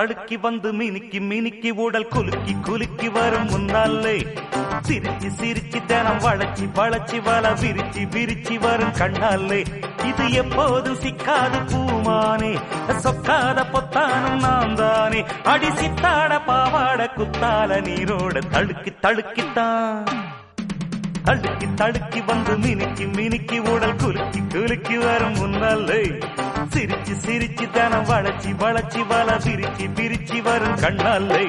தடுக்கி வந்து மினுக்கி மினுக்கி உடல் குலுக்கி குலுக்கி வரும் முன்னாலே சிரிச்சு சிரிச்சு தினம் வளைச்சி வளைச்சி வல விரிச்சு விரிச்சு வரும் கண்ணாலே இது எப்போதும் சிக்காது பூமானே சொக்காத பொத்தானும் நான் தானே அடி சித்தாட பாவாட குத்தால நீரோட தடுக்கி தடுக்கித்தான் தடுக்கி தடுக்கி வந்து மினுக்கி மினுக்கி உடல் குலுக்கி குலுக்கி வரும் முன்னாலே சிரிச்சு சிரிச்சு தனம் வளைச்சி வளைச்சி வல பிரிச்சு பிரிச்சு வரும் கண்ணாலே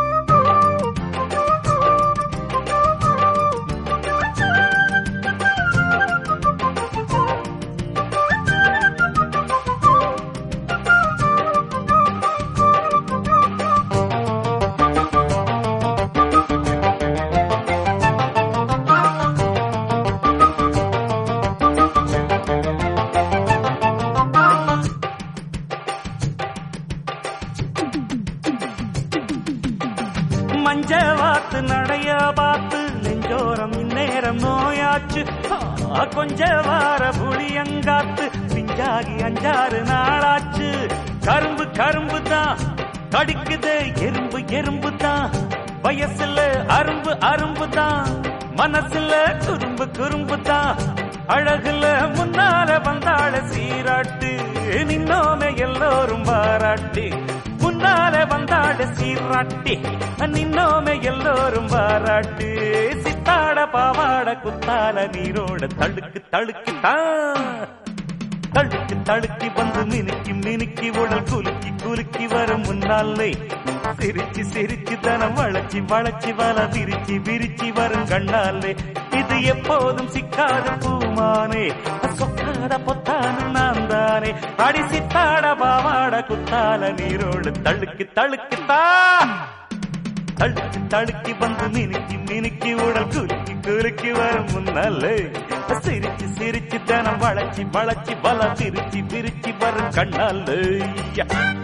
மஞ்ச வாத்து நடைய பார்த்து நெஞ்சோரம் இந்நேரம் நோயாச்சு ஆ, கொஞ்ச வார புளியங்காத்து பிஞ்சாகி அஞ்சாறு நாளாச்சு கரும்பு கரும்பு தான் கடிக்குது எறும்பு எறும்பு தான் வயசுல அரும்பு அரும்பு தான் மனசுல குறும்பு குறும்பு தான் அழகுல முன்னால வந்தாள சீராட்டு நின்னோமே எல்லோரும் பாராட்டு முன்னால வந்தாட சீராட்டி நின்னோமே எல்லோரும் பாராட்டு சித்தாட பாவாட குத்தால நீரோட தழுக்கு தழுக்கு தழுக்கு தழுக்கி வந்து மினுக்கி மினுக்கி உடல் குலுக்கி குலுக்கி வரும் முன்னாலே சிரிச்சு சிரிச்சு தனம் வளைச்சி வளைச்சி வல விரிச்சு விரிச்சு வரும் கண்ணாலே இது எப்போதும் சிக்காத பூமானே சொக்காத பொத்தானு நான் தானே அடி சித்தாட பாவாட குத்தால நீரோடு தழுக்கு தழுக்கு தா தழுக்கு தழுக்கி வந்து மினுக்கி மினுக்கி உடல் குலுக்கி குலுக்கி வரும் முன்னாலே சிரிச்சு சிரிச்சு தனம் வளைச்சி வளைச்சி வல விரிச்சு விரிச்சு வரும் கண்ணாலே யா.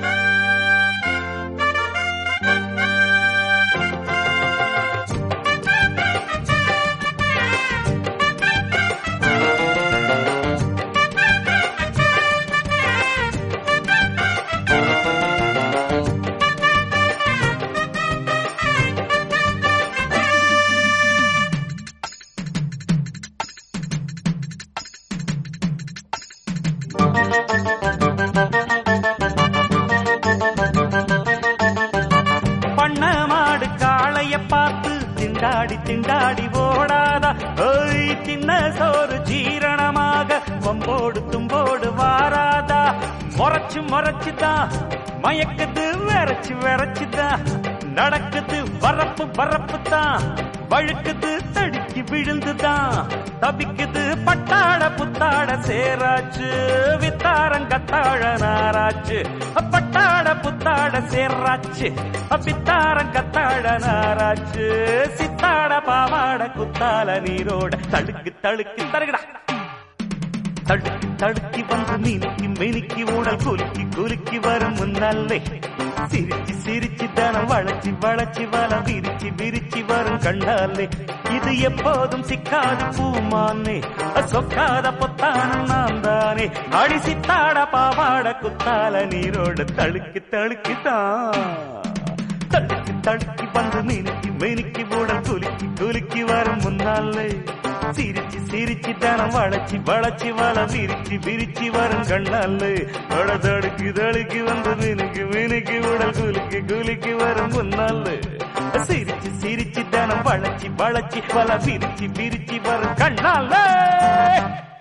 பண்ண மாடு காளைய பார்த்து திண்டாடி திண்டாடி ஓடாதா ஓய் தின்ன சோறு ஜீரணமாக வம்போடு தும்போடு வாராதா முறைச்சு முறைச்சுதான் மயக்குது விரைச்சு விரைச்சுதான் நடக்குது வரப்பு வரப்பு தான் வழுக்குது தடுக்கி விழுந்துதான் தவிக்குது பட்டாட புத்தாட சேராச்சு வித்தாரங்கத்தாழ நாராச்சு பட்டாட புத்தாட சேராச்சு பித்தாரங்கத்தாழ நாராச்சு சித்தாட பாவாட குத்தால நீரோட தடுக்கு தடுக்கு தருகடா தடுக்கி தடுக்கி வந்து மினுக்கி மினுக்கி உடல் குலுக்கி குலுக்கி வரும் முன்னாலே சிரிச்சு சிரிச்சு தனம் வளைச்சி வளைச்சி வல விரிச்சு விரிச்சு வரும் கண்ணாலே இது எப்போதும் சிக்காது பூமானே சொக்காத பொத்தானும் நான் தானே அடி சித்தாட பாவாட குத்தால நீரோட தழுக்கி தழுக்கி தான் தடுக்கி தடுக்கி வந்து மினுக்கி மினுக்கி உடல் குலுக்கி குலுக்கி வரும் முன்னாலே சிரிச்சு சிரிச்சு தனம் வளைச்சி வளைச்சி வல விரிச்சு விரிச்சு வரும் கண்ணாலே அட தடுக்கி தடுக்கி வந்து மினுக்கி மினுக்கி உடல் குலுக்கி குலுக்கி வரும் முன்னாலே சிரிச்சு சிரிச்சு தனம் வளைச்சி வளைச்சி வல விரிச்சு விரிச்சு வரும் கண்ணாலே